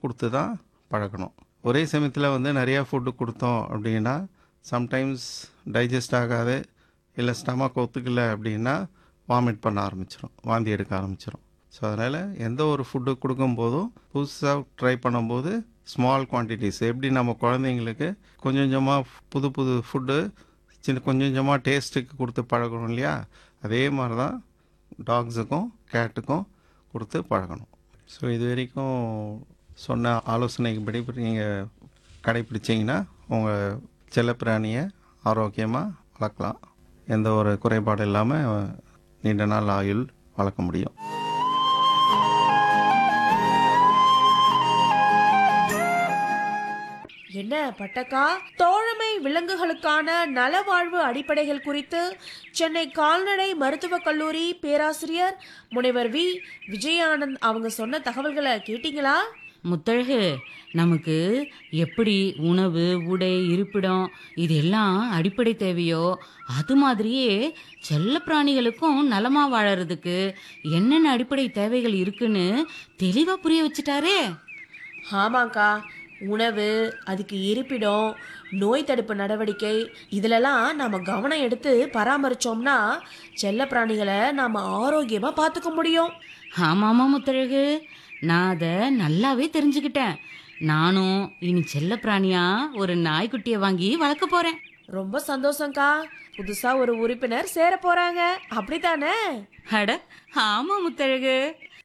கொடுத்து தான் பழக்கணும் ஒரே சமயத்தில் வந்து நிறையா ஃபுட்டு கொடுத்தோம் அப்படின்னா சம்டைம்ஸ் டைஜஸ்ட் ஆகாது இல்லை ஸ்டமக் ஒத்துக்கல அப்படின்னா வாமிட் பண்ண ஆரம்பிச்சிடும் வாந்தி எடுக்க ஆரம்பிச்சிடும் ஸோ அதனால் எந்த ஒரு ஃபுட்டு கொடுக்கும்போதும் புதுசாக ட்ரை பண்ணும்போது ஸ்மால் குவான்டிட்டிஸ் எப்படி நம்ம குழந்தைங்களுக்கு கொஞ்சம் கொஞ்சமாக புது புது ஃபுட்டு சின்ன கொஞ்சம் கொஞ்சமாக டேஸ்ட்டுக்கு கொடுத்து பழகணும் இல்லையா அதே மாதிரி தான் டாக்ஸுக்கும் கேட்டுக்கும் கொடுத்து பழகணும் ஸோ இது வரைக்கும் சொன்ன ஆலோசனைப்படி நீங்கள் கடைப்பிடிச்சிங்கன்னா உங்கள் செல்லப்பிராணியை ஆரோக்கியமாக வளர்க்கலாம் எந்த ஒரு குறைபாடு இல்லாமல் நீண்ட நாள் ஆயுள் வளர்க்க முடியும் என்ன பட்டக்கா தோழமை விலங்குகளுக்கான நலவாழ்வு அடிப்படைகள் குறித்து சென்னை கால்நடை மருத்துவக் கல்லூரி பேராசிரியர் முனைவர் வி விஜயானந்த் அவங்க சொன்ன தகவல்களை கேட்டீங்களா முத்தழகு நமக்கு எப்படி உணவு உடை இருப்பிடம் இதெல்லாம் அடிப்படை தேவையோ அது மாதிரியே செல்ல பிராணிகளுக்கும் நலமா வாழறதுக்கு என்னென்ன அடிப்படை தேவைகள் இருக்குன்னு தெளிவா புரிய வச்சுட்டாரே ஆமாக்கா உணவு அதுக்கு இருப்பிடம் நோய் தடுப்பு நடவடிக்கை இதிலெல்லாம் நாம கவனம் எடுத்து பராமரிச்சோம்னா செல்ல பிராணிகளை நாம ஆரோக்கியமா பார்த்துக்க முடியும் ஆமாமா முத்தழகு நான் அதை நல்லாவே தெரிஞ்சுக்கிட்டேன் நானும் இனி செல்ல பிராணியா ஒரு நாய்க்குட்டியை வாங்கி வளர்க்க போறேன் ரொம்ப சந்தோஷம்க்கா புதுசா ஒரு உறுப்பினர் சேர போறாங்க அப்படித்தானே அட ஆமா முத்தழகு